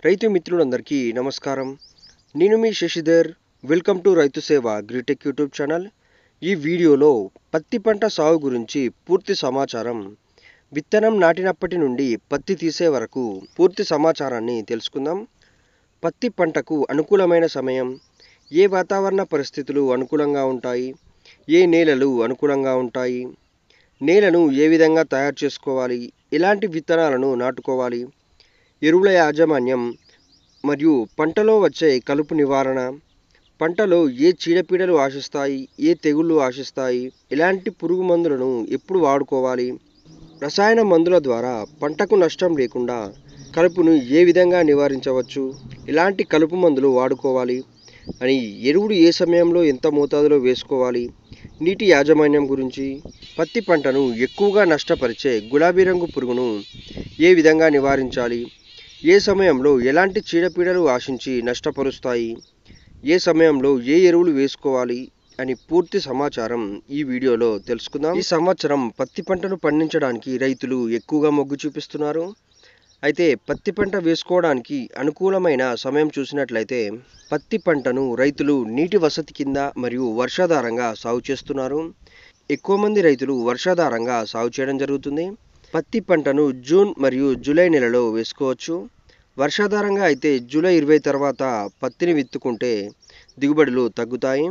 రైతు మిత్రులందరికీ నమస్కారం నేను మీ శశిధర్ వెల్కమ్ టు రైతు సేవ గ్రీటెక్ యూట్యూబ్ ఛానల్ ఈ వీడియోలో పత్తి పంట సాగు గురించి పూర్తి సమాచారం విత్తనం నాటినప్పటి నుండి పత్తి తీసే వరకు పూర్తి సమాచారాన్ని తెలుసుకుందాం పత్తి పంటకు అనుకూలమైన సమయం ఏ వాతావరణ పరిస్థితులు అనుకూలంగా ఉంటాయి ఏ నేలలు అనుకూలంగా ఉంటాయి నేలను ఏ విధంగా తయారు చేసుకోవాలి ఎలాంటి విత్తనాలను నాటుకోవాలి ఎరువుల యాజమాన్యం మరియు పంటలో వచ్చే కలుపు నివారణ పంటలో ఏ చీడపీడలు ఆశిస్తాయి ఏ తెగుళ్ళు ఆశిస్తాయి ఎలాంటి పురుగు మందులను ఎప్పుడు వాడుకోవాలి రసాయన మందుల ద్వారా పంటకు నష్టం లేకుండా కలుపును ఏ విధంగా నివారించవచ్చు ఎలాంటి కలుపు మందులు వాడుకోవాలి అని ఎరువులు ఏ సమయంలో ఎంత మోతాదులో వేసుకోవాలి నీటి యాజమాన్యం గురించి పత్తి పంటను ఎక్కువగా నష్టపరిచే గులాబీ రంగు పురుగును ఏ విధంగా నివారించాలి ఏ సమయంలో ఎలాంటి చీడపీడలు ఆశించి నష్టపరుస్తాయి ఏ సమయంలో ఏ ఎరువులు వేసుకోవాలి అని పూర్తి సమాచారం ఈ వీడియోలో తెలుసుకుందాం ఈ సంవత్సరం పత్తి పంటను పండించడానికి రైతులు ఎక్కువగా మొగ్గు చూపిస్తున్నారు అయితే పత్తి పంట వేసుకోవడానికి అనుకూలమైన సమయం చూసినట్లయితే పత్తి పంటను రైతులు నీటి వసతి కింద మరియు వర్షాధారంగా సాగు చేస్తున్నారు ఎక్కువ మంది రైతులు వర్షాధారంగా సాగు చేయడం జరుగుతుంది పత్తి పంటను జూన్ మరియు జూలై నెలలో వేసుకోవచ్చు వర్షాధారంగా అయితే జూలై ఇరవై తర్వాత పత్తిని విత్తుకుంటే దిగుబడులు తగ్గుతాయి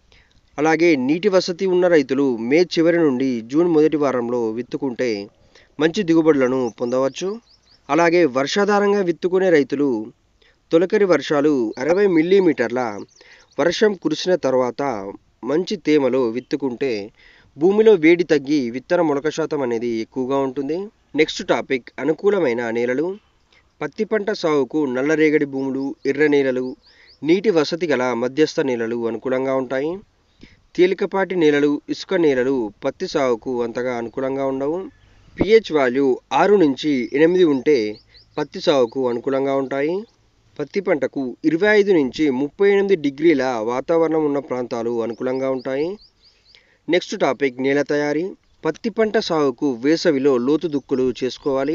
అలాగే నీటి వసతి ఉన్న రైతులు మే చివరి నుండి జూన్ మొదటి వారంలో విత్తుకుంటే మంచి దిగుబడులను పొందవచ్చు అలాగే వర్షాధారంగా విత్తుకునే రైతులు తొలకరి వర్షాలు అరవై మిల్లీమీటర్ల వర్షం కురిసిన తర్వాత మంచి తేమలో విత్తుకుంటే భూమిలో వేడి తగ్గి విత్తన మొలక శాతం అనేది ఎక్కువగా ఉంటుంది నెక్స్ట్ టాపిక్ అనుకూలమైన నేలలు పత్తి పంట సాగుకు నల్లరేగడి భూములు ఎర్ర నేలలు నీటి వసతి గల మధ్యస్థ నేలలు అనుకూలంగా ఉంటాయి తేలికపాటి నేలలు ఇసుక నేలలు పత్తి సాగుకు అంతగా అనుకూలంగా ఉండవు పిహెచ్ వాల్యూ ఆరు నుంచి ఎనిమిది ఉంటే పత్తి సాగుకు అనుకూలంగా ఉంటాయి పత్తి పంటకు ఇరవై ఐదు నుంచి ముప్పై ఎనిమిది డిగ్రీల వాతావరణం ఉన్న ప్రాంతాలు అనుకూలంగా ఉంటాయి నెక్స్ట్ టాపిక్ నేల తయారీ పత్తి పంట సాగుకు వేసవిలో లోతు దుక్కులు చేసుకోవాలి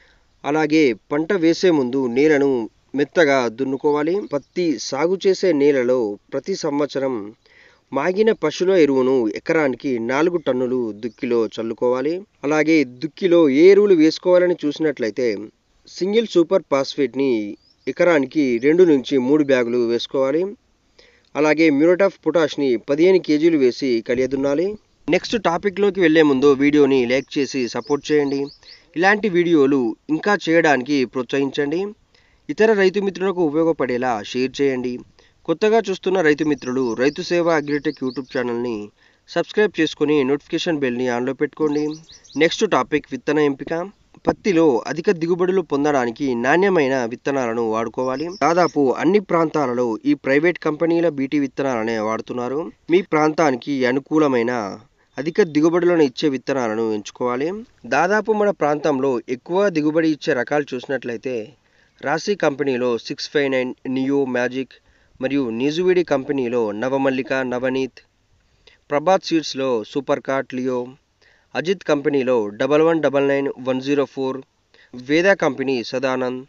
అలాగే పంట వేసే ముందు నేలను మెత్తగా దున్నుకోవాలి పత్తి సాగు చేసే నేలలో ప్రతి సంవత్సరం మాగిన పశువుల ఎరువును ఎకరానికి నాలుగు టన్నులు దుక్కిలో చల్లుకోవాలి అలాగే దుక్కిలో ఏ ఎరువులు వేసుకోవాలని చూసినట్లయితే సింగిల్ సూపర్ ఫాస్ఫేట్ని ఎకరానికి రెండు నుంచి మూడు బ్యాగులు వేసుకోవాలి అలాగే మ్యూరేట్ ఆఫ్ పొటాష్ని పదిహేను కేజీలు వేసి కలియదున్నాలి నెక్స్ట్ టాపిక్లోకి వెళ్లే ముందు వీడియోని లైక్ చేసి సపోర్ట్ చేయండి ఇలాంటి వీడియోలు ఇంకా చేయడానికి ప్రోత్సహించండి ఇతర రైతు మిత్రులకు ఉపయోగపడేలా షేర్ చేయండి కొత్తగా చూస్తున్న రైతు మిత్రులు రైతు సేవ అగ్రిటెక్ యూట్యూబ్ ఛానల్ని సబ్స్క్రైబ్ చేసుకుని నోటిఫికేషన్ బెల్ని ఆన్లో పెట్టుకోండి నెక్స్ట్ టాపిక్ విత్తన ఎంపిక పత్తిలో అధిక దిగుబడులు పొందడానికి నాణ్యమైన విత్తనాలను వాడుకోవాలి దాదాపు అన్ని ప్రాంతాలలో ఈ ప్రైవేట్ కంపెనీల బీటీ విత్తనాలనే వాడుతున్నారు మీ ప్రాంతానికి అనుకూలమైన అధిక దిగుబడులను ఇచ్చే విత్తనాలను ఎంచుకోవాలి దాదాపు మన ప్రాంతంలో ఎక్కువ దిగుబడి ఇచ్చే రకాలు చూసినట్లయితే రాశి కంపెనీలో six five nine Neo Magic మరియు నిజువిడి కంపెనీలో నవమల్లిక నవనీత్ ప్రభాత్ సీడ్స్లో సూపర్ కార్ట్ లియో అజిత్ కంపెనీలో double one double nine one zero four Veda company Sadanand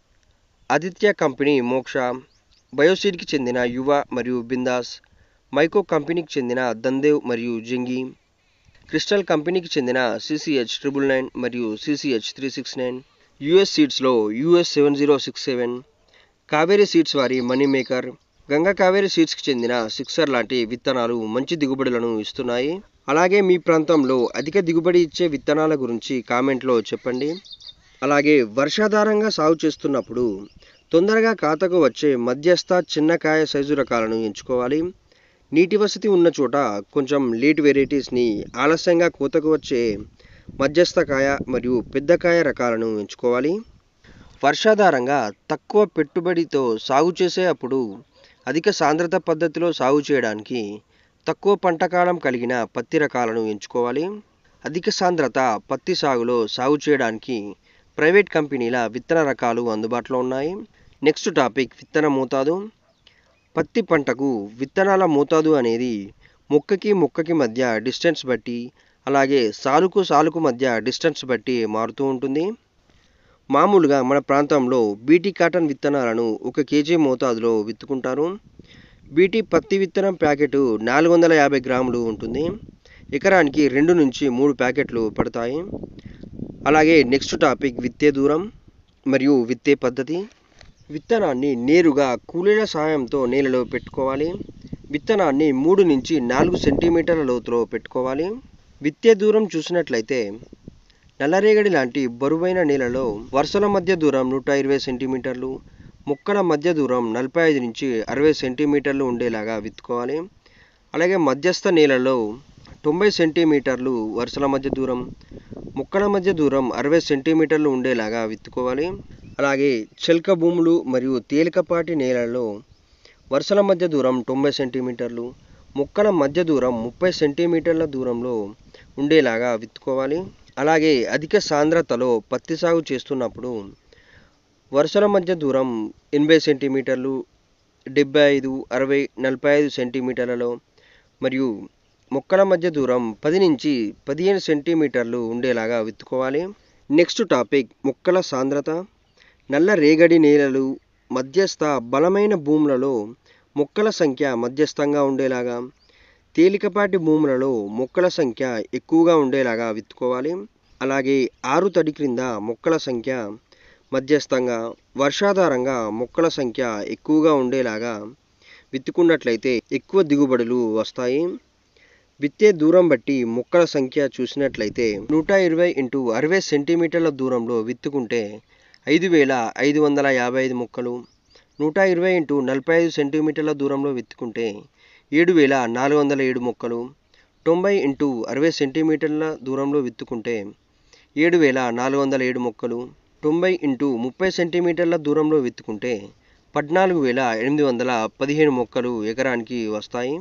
Aditya company Moksha బయోసీడ్కి చెందిన యువ మరియు బిందాస్ మైకో కంపెనీకి చెందిన దందేవ్ మరియు జంగి క్రిస్టల్ కంపెనీకి చెందిన సిసిహెచ్ ట్రిపుల్ నైన్ మరియు CCH three six nine US సీడ్స్లో US seven zero six seven Kaveri seeds వారి మనీ మేకర్ గంగా కావేరీ సీడ్స్కి చెందిన సిక్సర్ లాంటి విత్తనాలు మంచి దిగుబడులను ఇస్తున్నాయి అలాగే మీ ప్రాంతంలో అధిక దిగుబడి ఇచ్చే విత్తనాల గురించి కామెంట్లో చెప్పండి అలాగే వర్షాధారంగా సాగు చేస్తున్నప్పుడు తొందరగా ఖాతాకు వచ్చే మధ్యస్థ చిన్న కాయ సైజు రకాలను ఎంచుకోవాలి నీటి వసతి ఉన్న చోట కొంచెం లేట్ వెరైటీస్ని ఆలస్యంగా కోతకు వచ్చే మధ్యస్థ కాయ మరియు పెద్ద కాయ రకాలను ఎంచుకోవాలి వర్షాధారంగా తక్కువ పెట్టుబడితో సాగు చేసే అప్పుడు అధిక సాంద్రత పద్ధతిలో సాగు చేయడానికి తక్కువ పంటకాలం కలిగిన పత్తి రకాలను ఎంచుకోవాలి అధిక సాంద్రత పత్తి సాగులో సాగు చేయడానికి ప్రైవేట్ కంపెనీల విత్తన రకాలు అందుబాటులో ఉన్నాయి నెక్స్ట్ టాపిక్ విత్తన మోతాదు పత్తి పంటకు విత్తనాల మోతాదు అనేది మొక్కకి మొక్కకి మధ్య డిస్టెన్స్ బట్టి అలాగే సాలుకు సాలుకు మధ్య డిస్టెన్స్ బట్టి మారుతూ ఉంటుంది మామూలుగా మన ప్రాంతంలో బీటీ కాటన్ విత్తనాలను ఒక కేజీ మోతాదులో విత్తుకుంటారు బీటీ పత్తి విత్తనం ప్యాకెట్ నాలుగు వందల యాభై గ్రాములు ఉంటుంది ఎకరానికి రెండు నుంచి మూడు ప్యాకెట్లు పడతాయి అలాగే నెక్స్ట్ టాపిక్ విత్తే దూరం మరియు విత్తే పద్ధతి విత్తనాన్ని నేరుగా కూలీల సహాయంతో నేలలో పెట్టుకోవాలి విత్తనాన్ని మూడు నుంచి నాలుగు సెంటీమీటర్ల లోతులో పెట్టుకోవాలి విత్తే దూరం చూసినట్లయితే నల్లరేగడి లాంటి బరువైన నేలలో వరుసల మధ్య దూరం నూట ఇరవై సెంటీమీటర్లు మొక్కల మధ్య దూరం నలభై ఐదు నుంచి అరవై సెంటీమీటర్లు ఉండేలాగా విత్తుకోవాలి అలాగే మధ్యస్థ నేలలో తొంభై సెంటీమీటర్లు వరుసల మధ్య దూరం మొక్కల మధ్య దూరం అరవై సెంటీమీటర్లు ఉండేలాగా విత్తుకోవాలి అలాగే చెల్క భూములు మరియు తేలికపాటి నేలల్లో వరుసల మధ్య దూరం తొంభై సెంటీమీటర్లు మొక్కల మధ్య దూరం ముప్పై సెంటీమీటర్ల దూరంలో ఉండేలాగా విత్తుకోవాలి అలాగే అధిక సాంద్రతలో పత్తి సాగు చేస్తున్నప్పుడు వరుసల మధ్య దూరం ఎనభై సెంటీమీటర్లు డెబ్బై ఐదు అరవై నలభై ఐదు సెంటీమీటర్లలో మరియు మొక్కల మధ్య దూరం పది నుంచి పదిహేను సెంటీమీటర్లు ఉండేలాగా విత్తుకోవాలి నెక్స్ట్ టాపిక్ మొక్కల సాంద్రత నల్ల రేగడి నేలలు మధ్యస్థ బలమైన భూములలో మొక్కల సంఖ్య మధ్యస్థంగా ఉండేలాగా తేలికపాటి భూములలో మొక్కల సంఖ్య ఎక్కువగా ఉండేలాగా విత్తుకోవాలి అలాగే ఆరు తడి క్రింద మొక్కల సంఖ్య మధ్యస్థంగా వర్షాధారంగా మొక్కల సంఖ్య ఎక్కువగా ఉండేలాగా విత్తుకున్నట్లయితే ఎక్కువ దిగుబడులు వస్తాయి విత్తే దూరం బట్టి మొక్కల సంఖ్య చూసినట్లయితే నూట ఇరవై ఇంటూ అరవై సెంటీమీటర్ల దూరంలో విత్తుకుంటే ఐదు వేల ఐదు వందల యాభై ఐదు మొక్కలు నూట ఇరవై ఇంటూ నలభై ఐదు సెంటీమీటర్ల దూరంలో విత్తుకుంటే ఏడు వేల నాలుగు వందల ఏడు మొక్కలు తొంభై ఇంటూ అరవై సెంటీమీటర్ల దూరంలో విత్తుకుంటే ఏడు వేల నాలుగు వందల ఏడు మొక్కలు తొంభై ఇంటూ ముప్పై సెంటీమీటర్ల దూరంలో విత్తుకుంటే పద్నాలుగు వేల ఎనిమిది వందల పదిహేను మొక్కలు ఎకరానికి వస్తాయి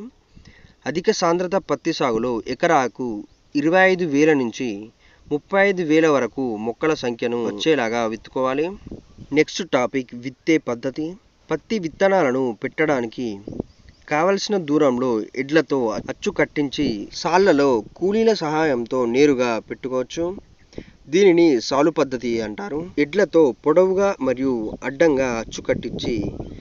అధిక సాంద్రత పత్తి సాగులో ఎకరాకు ఇరవై ఐదు వేల నుంచి ముప్పై ఐదు వేల వరకు మొక్కల సంఖ్యను వచ్చేలాగా విత్తుకోవాలి నెక్స్ట్ టాపిక్ విత్తే పద్ధతి పత్తి విత్తనాలను పెట్టడానికి కావలసిన దూరంలో ఎడ్లతో అచ్చు కట్టించి సాళ్లలో కూలీల సహాయంతో నేరుగా పెట్టుకోవచ్చు దీనిని సాలు పద్ధతి అంటారు ఎడ్లతో పొడవుగా మరియు అడ్డంగా అచ్చు కట్టించి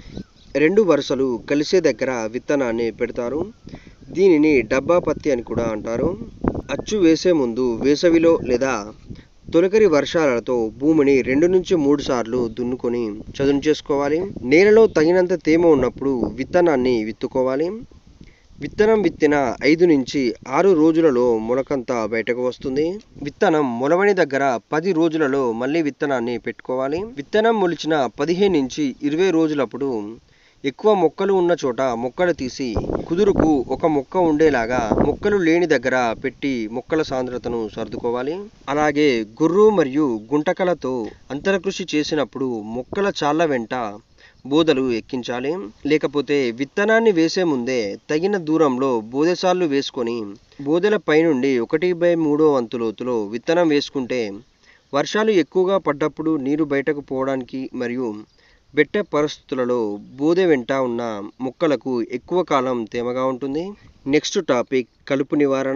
రెండు వరుసలు కలిసే దగ్గర విత్తనాన్ని పెడతారు దీనిని డబ్బా పత్తి అని కూడా అంటారు అచ్చు వేసే ముందు వేసవిలో లేదా తొలకరి వర్షాలతో భూమిని రెండు నుంచి మూడు సార్లు దున్నుకొని చదును చేసుకోవాలి నేలలో తగినంత తేమ ఉన్నప్పుడు విత్తనాన్ని విత్తుకోవాలి విత్తనం విత్తిన ఐదు నుంచి ఆరు రోజులలో మొలకంతా బయటకు వస్తుంది విత్తనం మొలవని దగ్గర పది రోజులలో మళ్ళీ విత్తనాన్ని పెట్టుకోవాలి విత్తనం మొలిచిన పదిహేను నుంచి ఇరవై రోజులప్పుడు ఎక్కువ మొక్కలు ఉన్న చోట మొక్కలు తీసి కుదురుకు ఒక మొక్క ఉండేలాగా మొక్కలు లేని దగ్గర పెట్టి మొక్కల సాంద్రతను సర్దుకోవాలి అలాగే గుర్రు మరియు గుంటకలతో అంతరకృషి చేసినప్పుడు మొక్కల చాళ్ళ వెంట బోదలు ఎక్కించాలి లేకపోతే విత్తనాన్ని వేసే ముందే తగిన దూరంలో బోదెసార్లు వేసుకొని బోదెల పైనుండి ఒకటి బై మూడో వంతు లోతులో విత్తనం వేసుకుంటే వర్షాలు ఎక్కువగా పడ్డప్పుడు నీరు బయటకు పోవడానికి మరియు బెట్ట పరిస్థితులలో బోదె వెంట ఉన్న మొక్కలకు ఎక్కువ కాలం తేమగా ఉంటుంది నెక్స్ట్ టాపిక్ కలుపు నివారణ